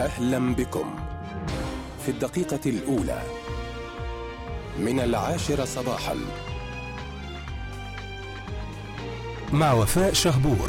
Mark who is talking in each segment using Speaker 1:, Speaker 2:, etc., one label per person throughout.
Speaker 1: أهلا بكم في الدقيقة الأولى من العاشرة صباحا مع وفاء شهبور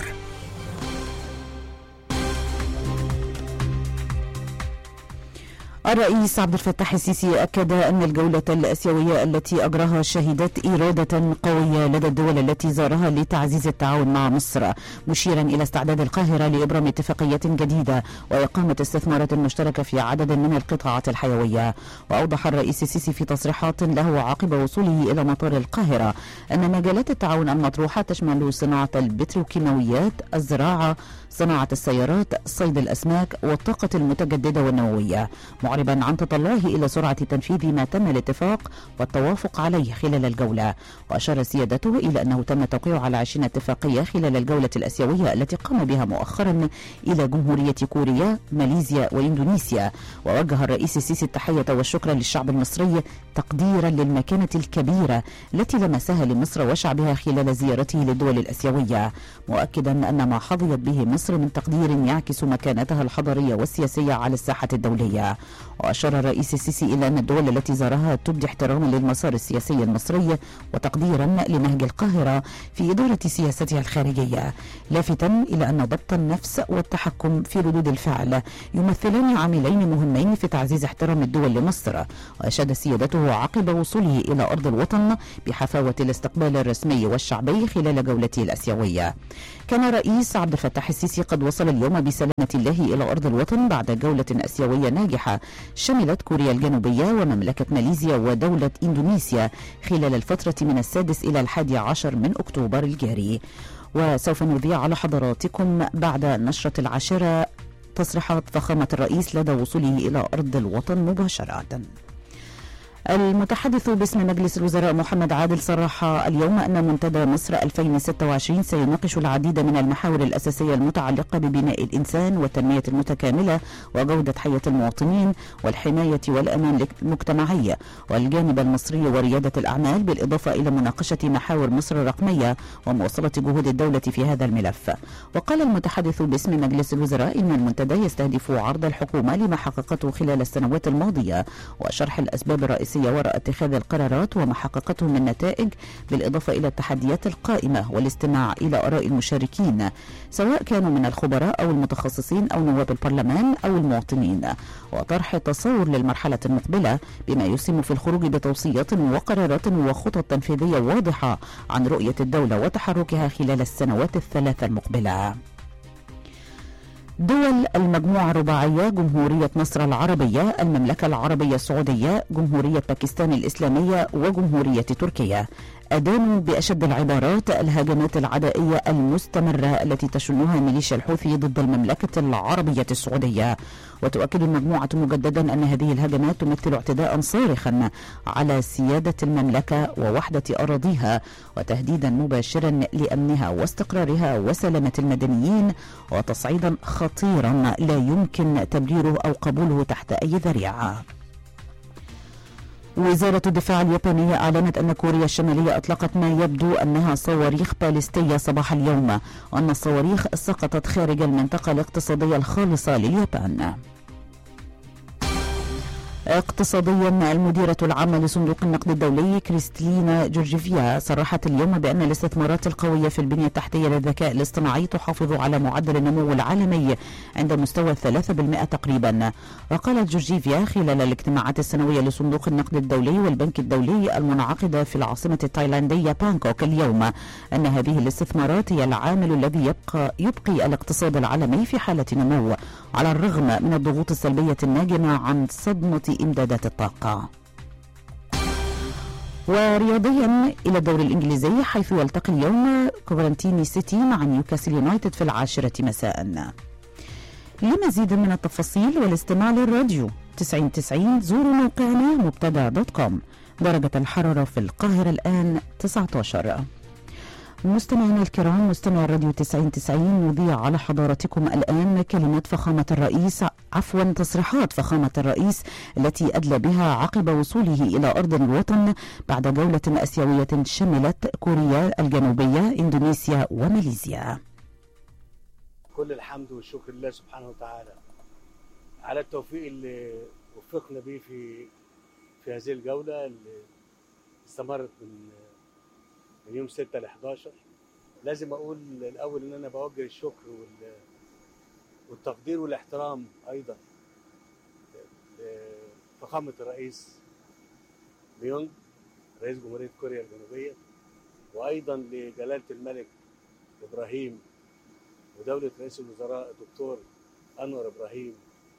Speaker 2: الرئيس عبد الفتاح السيسي أكد أن الجولة الأسيوية التي أجراها شهدت إرادة قوية لدى الدول التي زارها لتعزيز التعاون مع مصر مشيرا إلى استعداد القاهرة لإبرام اتفاقية جديدة وإقامة استثمارات مشتركة في عدد من القطاعات الحيوية وأوضح الرئيس السيسي في تصريحات له عقب وصوله إلى مطار القاهرة أن مجالات التعاون المطروحة تشمل صناعة البتروكيماويات الزراعة صناعة السيارات صيد الأسماك والطاقة المتجددة والنووية معربا عن تطلعه إلى سرعة تنفيذ ما تم الاتفاق والتوافق عليه خلال الجولة وأشار سيادته إلى أنه تم التوقيع على 20 اتفاقية خلال الجولة الأسيوية التي قام بها مؤخرا إلى جمهورية كوريا ماليزيا وإندونيسيا ووجه الرئيس السيسي التحية والشكر للشعب المصري تقديرا للمكانة الكبيرة التي لمسها لمصر وشعبها خلال زيارته للدول الأسيوية مؤكدا أن ما حظيت به مصر من تقدير يعكس مكانتها الحضارية والسياسية على الساحة الدولية وأشار الرئيس السيسي إلى أن الدول التي زارها تبدي احتراما للمسار السياسي المصري وتقديرا لنهج القاهرة في إدارة سياستها الخارجية لافتا إلى أن ضبط النفس والتحكم في ردود الفعل يمثلان عاملين مهمين في تعزيز احترام الدول لمصر وأشاد سيادته عقب وصوله إلى أرض الوطن بحفاوة الاستقبال الرسمي والشعبي خلال جولته الأسيوية كان رئيس عبد الفتاح السيسي قد وصل اليوم بسلامة الله إلى أرض الوطن بعد جولة أسيوية ناجحة شملت كوريا الجنوبية ومملكة ماليزيا ودولة إندونيسيا خلال الفترة من السادس إلى الحادي عشر من أكتوبر الجاري وسوف نذيع على حضراتكم بعد نشرة العاشرة تصريحات فخامة الرئيس لدى وصوله إلى أرض الوطن مباشرة المتحدث باسم مجلس الوزراء محمد عادل صرح اليوم أن منتدى مصر 2026 سيناقش العديد من المحاور الأساسية المتعلقة ببناء الإنسان والتنمية المتكاملة وجودة حياة المواطنين والحماية والأمان المجتمعي والجانب المصري وريادة الأعمال بالإضافة إلى مناقشة محاور مصر الرقمية ومواصلة جهود الدولة في هذا الملف وقال المتحدث باسم مجلس الوزراء إن المنتدى يستهدف عرض الحكومة لما حققته خلال السنوات الماضية وشرح الأسباب الرئيسية الرئيسية وراء اتخاذ القرارات وما حققته من نتائج بالإضافة إلى التحديات القائمة والاستماع إلى آراء المشاركين سواء كانوا من الخبراء أو المتخصصين أو نواب البرلمان أو المواطنين وطرح تصور للمرحلة المقبلة بما يسهم في الخروج بتوصيات وقرارات وخطط تنفيذية واضحة عن رؤية الدولة وتحركها خلال السنوات الثلاثة المقبلة. دول المجموعة الرباعية جمهورية مصر العربية المملكة العربية السعودية جمهورية باكستان الإسلامية وجمهورية تركيا أدانوا بأشد العبارات الهجمات العدائية المستمرة التي تشنها ميليشيا الحوثي ضد المملكة العربية السعودية وتؤكد المجموعة مجددا أن هذه الهجمات تمثل اعتداء صارخا على سيادة المملكة ووحدة أراضيها وتهديدا مباشرا لأمنها واستقرارها وسلامة المدنيين وتصعيدا خطيرا لا يمكن تبريره أو قبوله تحت أي ذريعة وزارة الدفاع اليابانية أعلنت أن كوريا الشمالية أطلقت ما يبدو أنها صواريخ باليستية صباح اليوم وأن الصواريخ سقطت خارج المنطقة الاقتصادية الخالصة لليابان اقتصاديا المديرة العامة لصندوق النقد الدولي كريستلينا جورجيفيا صرحت اليوم بأن الاستثمارات القوية في البنية التحتية للذكاء الاصطناعي تحافظ على معدل النمو العالمي عند مستوى 3% تقريبا وقالت جورجيفيا خلال الاجتماعات السنوية لصندوق النقد الدولي والبنك الدولي المنعقدة في العاصمة التايلاندية بانكوك اليوم أن هذه الاستثمارات هي العامل الذي يبقى يبقي الاقتصاد العالمي في حالة نمو على الرغم من الضغوط السلبية الناجمة عن صدمة إمدادات الطاقة ورياضيا إلى الدوري الإنجليزي حيث يلتقي اليوم كوفرنتيني سيتي مع نيوكاسل يونايتد في العاشرة مساء لمزيد من التفاصيل والاستماع للراديو 9090 زوروا موقعنا مبتدا دوت كوم درجة الحرارة في القاهرة الآن 19 مستمعينا الكرام مستمع الراديو 9090 نذيع على حضراتكم الآن كلمات فخامة الرئيس عفوا تصريحات فخامة الرئيس التي أدلى بها عقب وصوله إلى أرض الوطن بعد جولة أسيوية شملت كوريا الجنوبية إندونيسيا وماليزيا
Speaker 3: كل الحمد والشكر لله سبحانه وتعالى على التوفيق اللي وفقنا بيه في في هذه الجولة اللي استمرت من من يوم 6 ل 11 لازم أقول الأول إن أنا بوجه الشكر وال والتقدير والاحترام أيضا لفخامة الرئيس ميونج رئيس جمهورية كوريا الجنوبية وأيضا لجلالة الملك إبراهيم ودولة رئيس الوزراء الدكتور أنور إبراهيم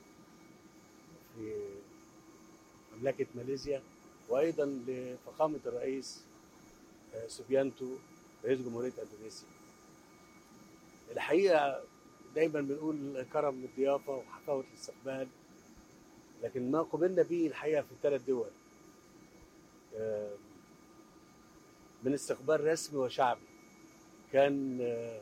Speaker 3: في مملكة ماليزيا وأيضا لفخامة الرئيس سوبيانتو رئيس جمهورية أندونيسيا الحقيقة دايما بنقول كرم الضيافة وحفاوة الاستقبال لكن ما قبلنا به الحقيقة في الثلاث دول من استقبال رسمي وشعبي كان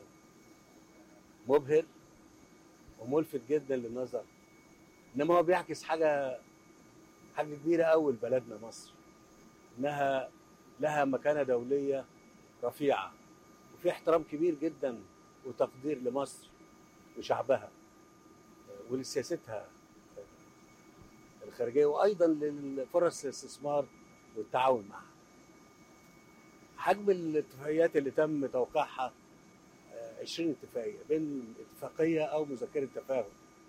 Speaker 3: مبهر وملفت جدا للنظر انما هو بيعكس حاجه حاجه كبيره قوي لبلدنا مصر انها لها مكانه دوليه رفيعه وفي احترام كبير جدا وتقدير لمصر وشعبها ولسياستها الخارجيه وايضا لفرص الاستثمار والتعاون معها حجم الاتفاقيات اللي تم توقيعها 20 اتفاقيه بين اتفاقيه او مذكره تفاهم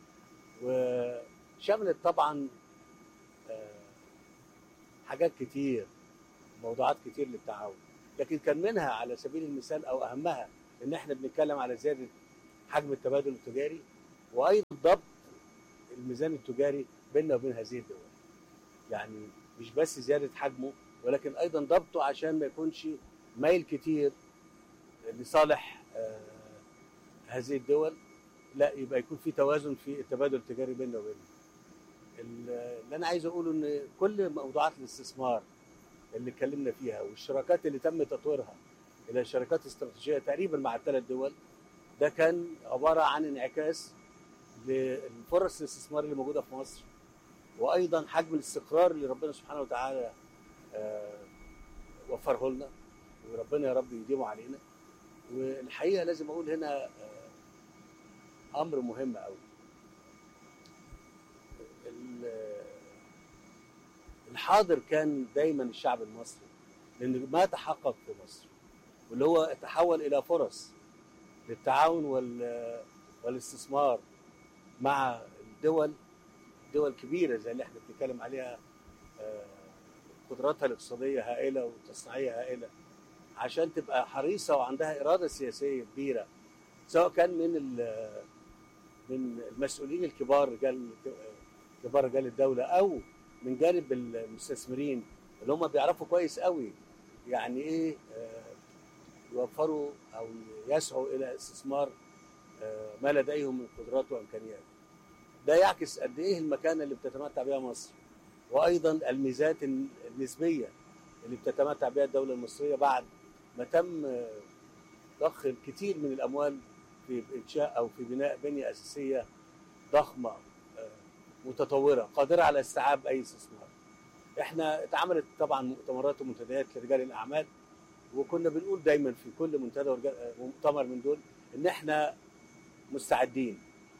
Speaker 3: وشملت طبعا حاجات كتير موضوعات كتير للتعاون لكن كان منها على سبيل المثال او اهمها ان احنا بنتكلم على زياده حجم التبادل التجاري وايضا ضبط الميزان التجاري بيننا وبين هذه الدول يعني مش بس زياده حجمه ولكن ايضا ضبطه عشان ما يكونش ميل كتير لصالح هذه الدول لا يبقى يكون في توازن في التبادل التجاري بيننا وبينهم اللي انا عايز اقوله ان كل موضوعات الاستثمار اللي اتكلمنا فيها والشراكات اللي تم تطويرها الى شراكات استراتيجيه تقريبا مع الثلاث دول ده كان عباره عن انعكاس للفرص الاستثمار اللي موجوده في مصر وايضا حجم الاستقرار اللي ربنا سبحانه وتعالى وفره لنا وربنا يا رب يديمه علينا والحقيقه لازم اقول هنا امر مهم قوي الحاضر كان دايما الشعب المصري لان ما تحقق في مصر واللي هو تحول الى فرص للتعاون والاستثمار مع الدول دول كبيره زي اللي احنا بنتكلم عليها قدراتها الاقتصاديه هائله وتصنيعيه هائله عشان تبقى حريصه وعندها اراده سياسيه كبيره سواء كان من من المسؤولين الكبار رجال كبار رجال الدوله او من جانب المستثمرين اللي هم بيعرفوا كويس قوي يعني ايه يوفروا او يسعوا الى استثمار ما لديهم من قدرات وامكانيات. ده يعكس قد ايه المكانه اللي بتتمتع بها مصر وايضا الميزات النسبيه اللي بتتمتع بها الدوله المصريه بعد ما تم ضخ الكثير من الاموال في انشاء او في بناء بنيه اساسيه ضخمه متطوره قادره على استيعاب اي استثمار. احنا اتعملت طبعا مؤتمرات ومنتديات لرجال الاعمال وكنا بنقول دايما في كل منتدى ومؤتمر من دول ان احنا مستعدين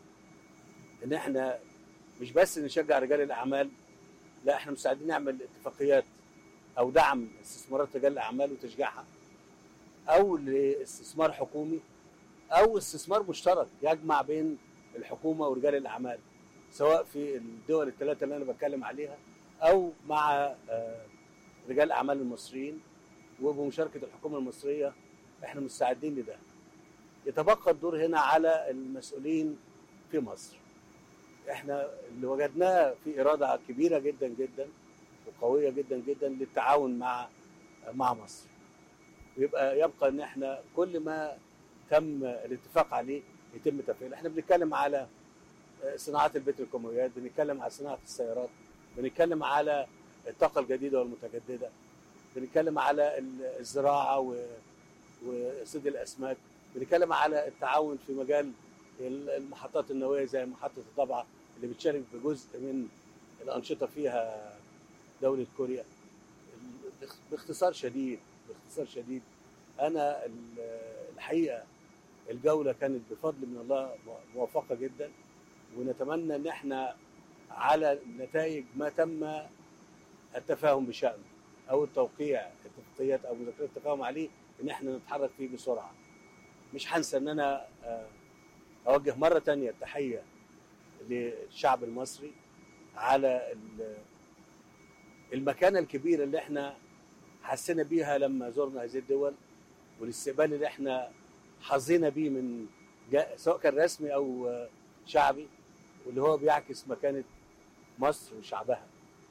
Speaker 3: ان احنا مش بس نشجع رجال الاعمال لا احنا مستعدين نعمل اتفاقيات او دعم استثمارات رجال الاعمال وتشجيعها او لاستثمار حكومي او استثمار مشترك يجمع بين الحكومه ورجال الاعمال سواء في الدول الثلاثه اللي انا بتكلم عليها او مع رجال الاعمال المصريين وبمشاركه الحكومه المصريه احنا مستعدين لده. يتبقى الدور هنا على المسؤولين في مصر. احنا اللي وجدناه في اراده كبيره جدا جدا وقويه جدا جدا للتعاون مع مع مصر. ويبقى يبقى ان احنا كل ما تم الاتفاق عليه يتم تفعيله، احنا بنتكلم على صناعات البتروكيماويات، بنتكلم على صناعه السيارات، بنتكلم على الطاقه الجديده والمتجدده، بنتكلم على الزراعه وصيد الاسماك بنتكلم على التعاون في مجال المحطات النوويه زي محطه الضبعه اللي بتشارك بجزء من الانشطه فيها دوله كوريا باختصار شديد باختصار شديد انا الحقيقه الجوله كانت بفضل من الله موفقه جدا ونتمنى ان احنا على نتائج ما تم التفاهم بشأنه او التوقيع اتفاقيات او مذكرات التفاهم عليه ان احنا نتحرك فيه بسرعه مش هنسى ان انا آه، اوجه مره تانية التحيه للشعب المصري على ال- المكانه الكبيره اللي احنا حسينا بيها لما زرنا هذه الدول والاستقبال اللي احنا حظينا بيه من جا- سواء كان رسمي او آه، شعبي واللي هو بيعكس مكانه مصر وشعبها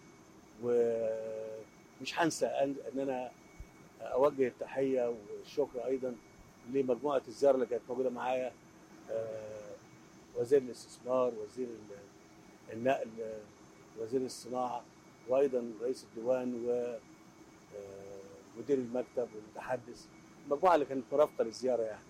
Speaker 3: ومش هنسى ان إن انا اوجه التحيه والشكر ايضا لمجموعه الزياره اللي كانت موجوده معايا آه، وزير الاستثمار وزير ال- النقل آه، وزير الصناعه وايضا رئيس الديوان و آه، مدير المكتب والمتحدث المجموعه اللي كانت مرافقه للزياره يعني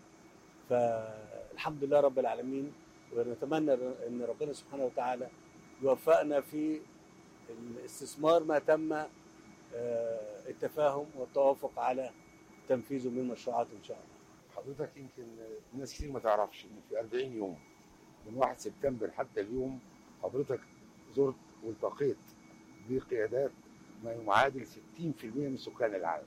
Speaker 3: فالحمد لله رب العالمين ونتمنى ان ربنا سبحانه وتعالى يوفقنا في الاستثمار ما تم آه، التفاهم والتوافق على تنفيذه من مشروعات ان شاء الله
Speaker 4: حضرتك يمكن ناس كتير ما تعرفش ان في 40 يوم من 1 سبتمبر حتى اليوم حضرتك زرت والتقيت بقيادات ما يعادل 60% من سكان العالم.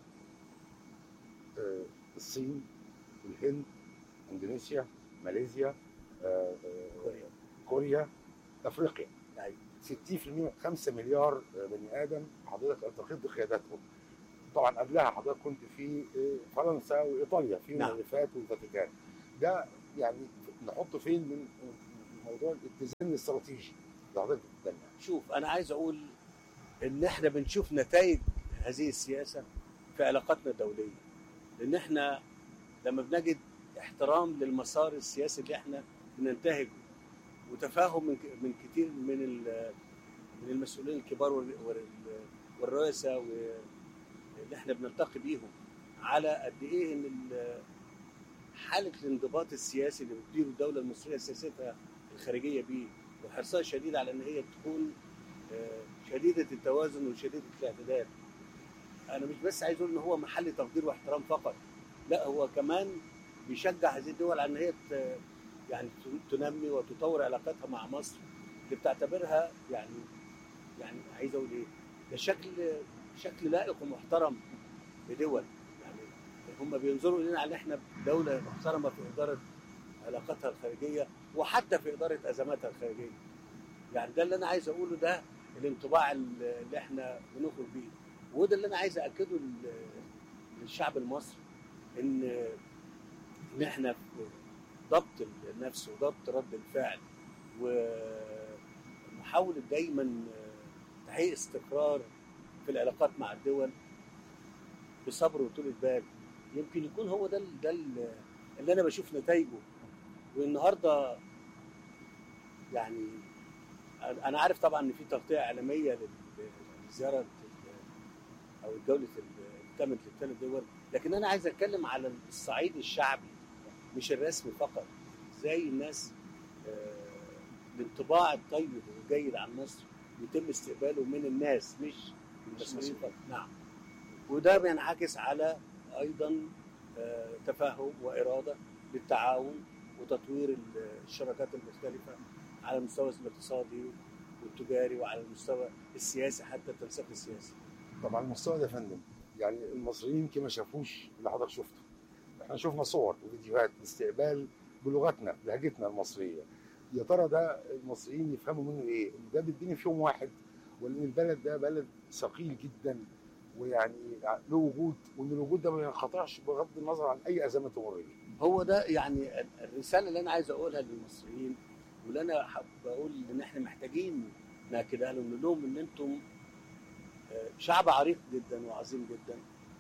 Speaker 4: آه، الصين، الهند، اندونيسيا، ماليزيا، آه، آه،
Speaker 3: كوريا.
Speaker 4: كوريا، افريقيا.
Speaker 3: أيوة.
Speaker 4: 60% 5 مليار آه، بني ادم حضرتك التقيت بقياداتهم. طبعا قبلها حضرتك كنت في آه، فرنسا وايطاليا في
Speaker 3: نعم.
Speaker 4: المؤلفات والفاتيكان. ده يعني نحطه فين من موضوع الاتزان الاستراتيجي اللي حضرتك بتتكلم عنه.
Speaker 3: شوف انا عايز اقول ان احنا بنشوف نتائج هذه السياسه في علاقاتنا الدوليه لان احنا لما بنجد احترام للمسار السياسي اللي احنا بننتهجه وتفاهم من من كتير من ال- من المسؤولين الكبار وال- وال- والرؤساء واللي احنا بنلتقي بيهم على قد ايه ان ال- حاله الانضباط السياسي اللي بتديره الدوله المصريه سياستها الخارجيه بيه وحرصها الشديد على ان هي تكون آه، شديده التوازن وشديده الاعتدال. انا مش بس عايز اقول ان هو محل تقدير واحترام فقط، لا هو كمان بيشجع هذه الدول على ان هي ت- يعني ت- تنمي وتطور علاقاتها مع مصر اللي بتعتبرها يعني يعني عايز اقول ايه؟ ده شكل شكل لائق ومحترم لدول يعني هم بينظروا الينا على ان احنا دوله محترمه في اداره علاقاتها الخارجيه وحتى في اداره ازماتها الخارجيه. يعني ده اللي انا عايز اقوله ده الانطباع اللي احنا بنخرج بيه وده اللي انا عايز اكده لل- للشعب المصري ان ان احنا في ضبط النفس وضبط رد الفعل ومحاوله دايما تحقيق استقرار في العلاقات مع الدول بصبر وطولة بال يمكن يكون هو ده ال- ده ال- اللي انا بشوف نتائجه والنهارده يعني انا عارف طبعا ان في تغطيه اعلاميه لل- للزياره ال- او الجوله ال- اللي تمت للثلاث دول لكن انا عايز اتكلم على الصعيد الشعبي مش الرسمي فقط ازاي الناس آه، الانطباع الطيب والجيد عن مصر يتم استقباله من الناس مش المسؤولين فقط نعم وده بينعكس على ايضا آه، تفاهم واراده للتعاون وتطوير ال- الشراكات المختلفه على المستوى الاقتصادي والتجاري وعلى المستوى السياسي حتى التنسيق السياسي
Speaker 4: طبعا المستوى ده يا فندم يعني المصريين يمكن ما شافوش اللي حضرتك شفته احنا شفنا صور وفيديوهات استقبال بلغتنا بلهجتنا المصريه يا ترى ده المصريين يفهموا منه ايه؟ إن ده بيديني في يوم واحد ولا ان البلد ده بلد ثقيل جدا ويعني له وجود وان الوجود ده ما ينقطعش بغض النظر عن اي ازمه تمر بيه.
Speaker 3: هو ده يعني ال- الرساله اللي انا عايز اقولها للمصريين واللي انا حابب اقول ان احنا محتاجين ناكدها لهم نقول لهم ان انتم آه، شعب عريق جدا وعظيم جدا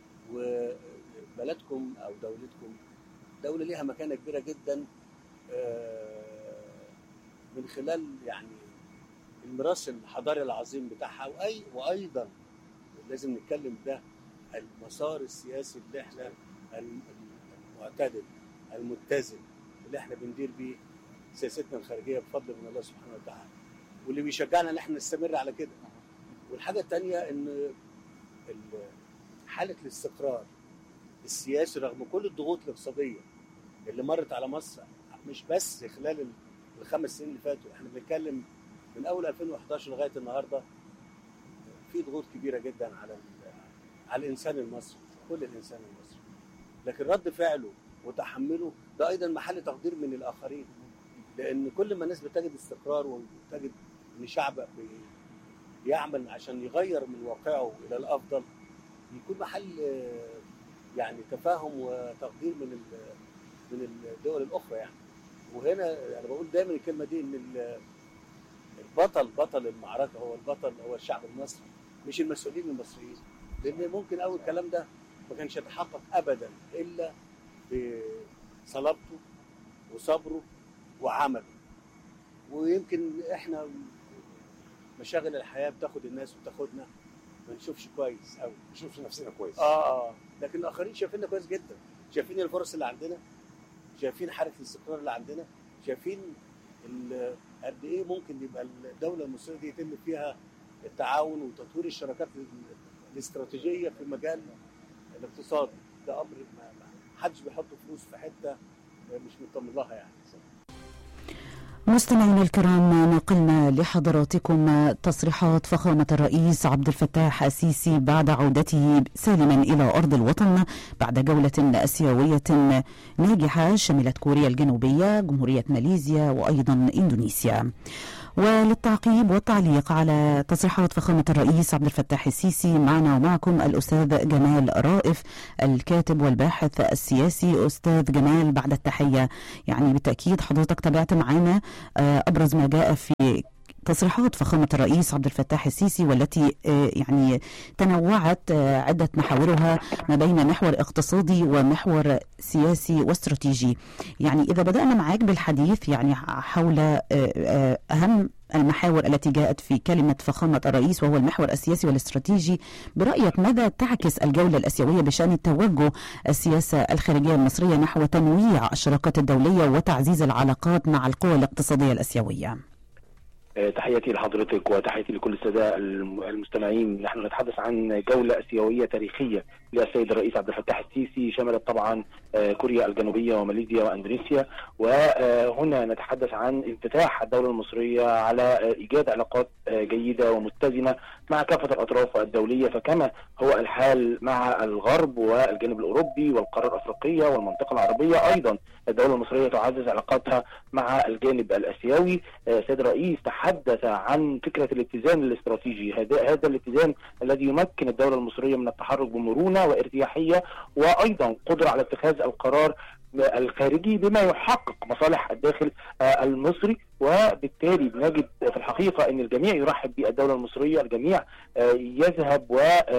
Speaker 3: وبلدكم او دولتكم دوله ليها مكانه كبيره جدا آه، من خلال يعني الميراث الحضاري العظيم بتاعها واي وايضا لازم نتكلم ده المسار السياسي اللي احنا الم- المعتدل المتزن اللي احنا بندير بيه سياستنا الخارجيه بفضل من الله سبحانه وتعالى واللي بيشجعنا ان احنا نستمر على كده والحاجه الثانيه ان ال- حاله الاستقرار السياسي رغم كل الضغوط الاقتصاديه اللي مرت على مصر مش بس خلال ال- الخمس سنين اللي فاتوا احنا بنتكلم من اول 2011 لغايه النهارده في ضغوط كبيره جدا على ال- على الانسان المصري كل الانسان المصري لكن رد فعله وتحمله ده ايضا محل تقدير من الاخرين لان كل ما الناس بتجد استقرار وتجد ان شعب بي- يعمل عشان يغير من واقعه الى الافضل يكون محل آه، يعني تفاهم وتقدير من ال- من الدول الاخرى يعني وهنا انا بقول دايما الكلمه دي ان ال- البطل بطل المعركه هو البطل هو الشعب المصري مش المسؤولين المصريين لان ممكن اول الكلام ده ما كانش يتحقق ابدا الا بصلابته وصبره وعمله ويمكن احنا مشاغل الحياه بتاخد الناس وبتاخدنا ما نشوفش كويس قوي
Speaker 4: ما نشوفش نفسنا كويس
Speaker 3: اه اه لكن الاخرين شايفيننا كويس جدا شايفين الفرص اللي عندنا شايفين حاله الاستقرار اللي عندنا شايفين ال- قد ايه ممكن يبقى الدوله المصريه دي يتم فيها التعاون وتطوير الشراكات ال- الاستراتيجيه في مجال الاقتصاد ده امر ما ما حدش بيحط فلوس في حته مش مطمن لها يعني
Speaker 2: مستمعينا الكرام نقلنا لحضراتكم تصريحات فخامة الرئيس عبد الفتاح السيسي بعد عودته سالما إلى أرض الوطن بعد جولة آسيوية ناجحة شملت كوريا الجنوبية جمهورية ماليزيا وأيضا إندونيسيا وللتعقيب والتعليق على تصريحات فخامة الرئيس عبد الفتاح السيسي معنا ومعكم الأستاذ جمال رائف الكاتب والباحث السياسي أستاذ جمال بعد التحية يعني بالتأكيد حضرتك تابعت معنا آه، أبرز ما جاء في تصريحات فخامة الرئيس عبد الفتاح السيسي والتي آه، يعني تنوعت آه، عدة محاورها ما بين محور اقتصادي ومحور سياسي واستراتيجي يعني إذا بدأنا معك بالحديث يعني حول آه، آه، أهم المحاور التي جاءت في كلمة فخامة الرئيس وهو المحور السياسي والاستراتيجي برأيك ماذا تعكس الجولة الآسيوية بشأن توجه السياسة الخارجية المصرية نحو تنويع الشراكات الدولية وتعزيز العلاقات مع القوى الاقتصادية الآسيوية
Speaker 5: آه، تحياتي لحضرتك وتحياتي لكل السادة الم- المستمعين نحن نتحدث عن جولة آسيوية تاريخية للسيد الرئيس عبد الفتاح السيسي شملت طبعا آه، كوريا الجنوبية وماليزيا وأندونيسيا وهنا نتحدث عن انفتاح الدولة المصرية على آه، إيجاد علاقات آه، جيدة ومتزنة مع كافة الأطراف الدولية فكما هو الحال مع الغرب والجانب الأوروبي والقارة الأفريقية والمنطقة العربية أيضا الدولة المصرية تعزز علاقاتها مع الجانب الآسيوي آه، سيد الرئيس تحدث عن فكرة الاتزان الاستراتيجي هذا هذا الاتزان الذي يمكن الدولة المصرية من التحرك بمرونة وارتياحية وأيضا قدرة على اتخاذ القرار الخارجي بما يحقق مصالح الداخل آه، المصري وبالتالي بنجد في الحقيقة أن الجميع يرحب بالدولة المصرية الجميع آه، يذهب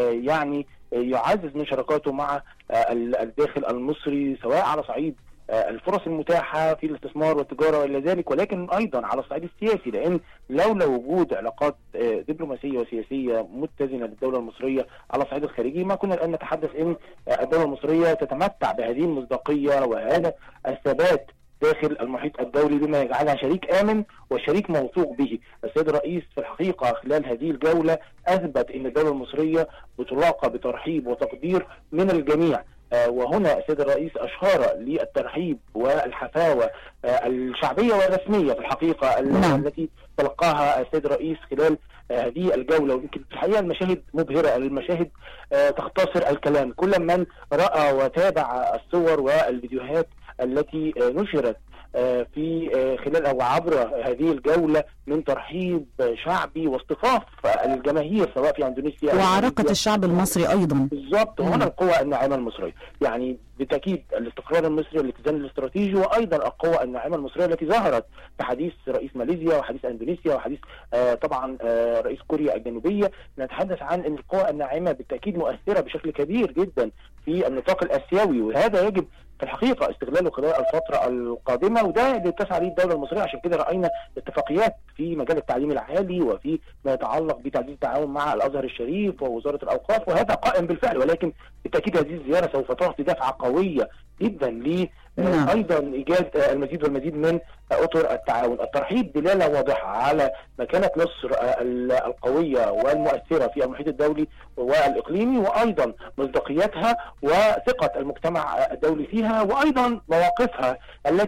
Speaker 5: ويعني يعزز من شراكاته مع آه، الداخل المصري سواء على صعيد آه، الفرص المتاحة في الاستثمار والتجارة وإلى ذلك ولكن أيضا على الصعيد السياسي لأن لولا وجود علاقات آه، دبلوماسية وسياسية متزنة للدولة المصرية على الصعيد الخارجي ما كنا الآن نتحدث أن آه، الدولة المصرية تتمتع بهذه المصداقية وهذا الثبات داخل المحيط الدولي بما يجعلها شريك آمن وشريك موثوق به السيد الرئيس في الحقيقة خلال هذه الجولة أثبت أن الدولة المصرية بتلاقى بترحيب وتقدير من الجميع آه، وهنا السيد الرئيس أشار للترحيب والحفاوة آه، الشعبية والرسمية في الحقيقة ال-
Speaker 2: نعم.
Speaker 5: التي تلقاها السيد الرئيس خلال آه، هذه الجولة ويمكن في الحقيقة المشاهد مبهرة المشاهد آه، تختصر الكلام كل من رأى وتابع الصور والفيديوهات التي آه، نشرت آه، في آه، خلال او عبر هذه الجوله من ترحيب شعبي واصطفاف الجماهير سواء في اندونيسيا أو
Speaker 2: وعراقة
Speaker 5: ماليزيا.
Speaker 2: الشعب المصري أيضا
Speaker 5: بالظبط
Speaker 2: مم.
Speaker 5: هنا القوى الناعمه المصريه يعني بالتاكيد الاستقرار المصري الاتزان الاستراتيجي وايضا القوى الناعمه المصريه التي ظهرت في حديث رئيس ماليزيا وحديث اندونيسيا وحديث آه طبعا آه رئيس كوريا الجنوبيه نتحدث عن ان القوى الناعمه بالتاكيد مؤثره بشكل كبير جدا في النطاق الاسيوي وهذا يجب في الحقيقه استغلاله خلال الفتره القادمه وده اللي بتسعى ليه الدوله المصريه عشان كده راينا اتفاقيات في مجال التعليم العالي وفي ما يتعلق بتعزيز التعاون مع الازهر الشريف ووزاره الاوقاف وهذا قائم بالفعل ولكن بالتاكيد هذه الزياره سوف تعطي دفعه قويه جدا ل
Speaker 2: نعم.
Speaker 5: ايضا ايجاد آه، المزيد والمزيد من آه، اطر التعاون، الترحيب دلاله واضحه على مكانه مصر آه، ال- القويه والمؤثره في المحيط الدولي والاقليمي وايضا مصداقيتها وثقه المجتمع آه، الدولي فيها وايضا مواقفها التي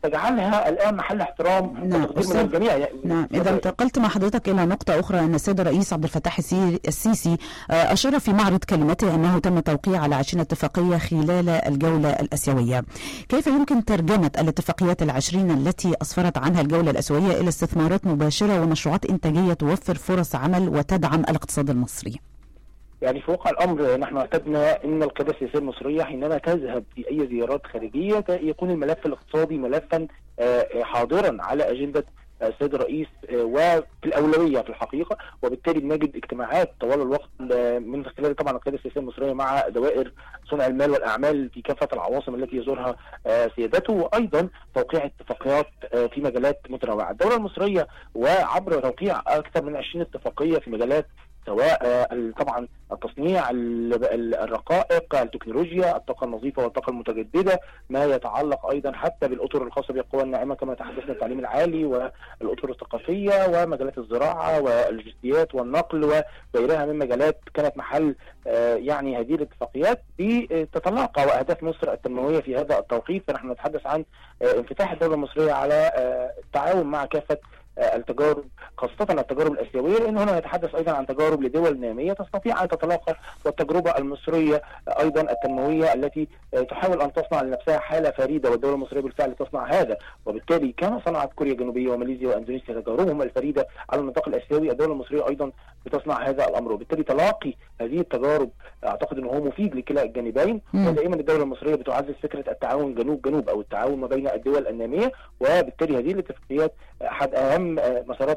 Speaker 5: تجعلها الان محل احترام
Speaker 2: نعم،
Speaker 5: وتقدير
Speaker 2: أستاذ-
Speaker 5: من الجميع يعني
Speaker 2: نعم إذا انتقلت مع حضرتك إلى نقطة أخرى أن السيد الرئيس عبد الفتاح السي- السيسي آه، أشار في معرض كلمته أنه تم التوقيع على 20 اتفاقية خلال الجولة الأسيوية كيف يمكن ترجمة الاتفاقيات العشرين التي أسفرت عنها الجولة الأسيوية إلى استثمارات مباشرة ومشروعات إنتاجية توفر فرص عمل وتدعم الاقتصاد المصري
Speaker 5: يعني في واقع الامر نحن اعتدنا ان القياده السياسيه المصريه حينما تذهب في اي زيارات خارجيه ت- يكون الملف الاقتصادي ملفا آه، حاضرا على اجنده السيد الرئيس آه، وفي الاولويه في الحقيقه وبالتالي بنجد اجتماعات طوال الوقت آه، من خلال طبعا القياده السياسيه المصريه مع دوائر صنع المال والاعمال في كافه العواصم التي يزورها آه، سيادته وايضا توقيع اتفاقيات آه، في مجالات متنوعه، الدوله المصريه وعبر توقيع اكثر من 20 اتفاقيه في مجالات سواء آه، ال- طبعا التصنيع ال- ال- الرقائق التكنولوجيا الطاقه النظيفه والطاقه المتجدده ما يتعلق ايضا حتى بالاطر الخاصه بالقوى الناعمه كما تحدثنا التعليم العالي والاطر الثقافيه ومجالات الزراعه واللوجستيات والنقل وغيرها من مجالات كانت محل آه، يعني هذه الاتفاقيات بتتلاقى واهداف مصر التنمويه في هذا التوقيت فنحن نتحدث عن آه، انفتاح الدوله المصريه على آه، التعاون مع كافه آه، التجارب خاصة التجارب الآسيوية لأن هنا نتحدث أيضا عن تجارب لدول نامية تستطيع أن تتلاقى والتجربة المصرية آه، أيضا التنموية التي آه، تحاول أن تصنع لنفسها حالة فريدة والدولة المصرية بالفعل تصنع هذا وبالتالي كما صنعت كوريا الجنوبية وماليزيا وأندونيسيا تجاربهم الفريدة على النطاق الآسيوي الدولة المصرية أيضا بتصنع هذا الأمر وبالتالي تلاقي هذه التجارب أعتقد أنه هو مفيد لكلا الجانبين
Speaker 2: مم.
Speaker 5: ودائما الدولة المصرية بتعزز فكرة التعاون جنوب جنوب أو التعاون ما بين الدول النامية وبالتالي هذه الاتفاقيات احد اهم آه، مسارات